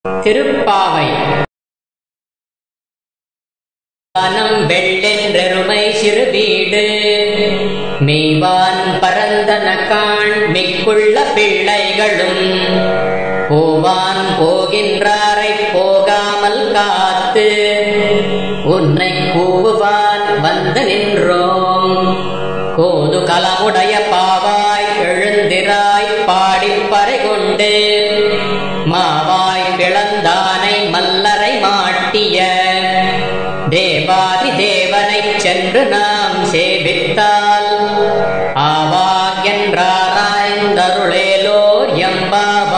திருப்பாவை வானம் வெள்ளென்றெருமை சிறு வீடு மெய்வான் பரந்தன காண் மிக்குள்ள பிள்ளைகளும் போவான் போகின்றாரை போகாமல் காத்து உன்னை கூவுவான் வந்து நின்றோம் கோது கலமுடைய பாவாய் எழுந்திராய் பாடிப் பறை கொண்டு மாவாய் பிளந்தானை மல்லரை மாட்டிய தேவாதி தேவனைச் சென்று நாம் சேவித்தால் ஆவா என்றாராய்ந்தருளேலோ எம்பாவாய்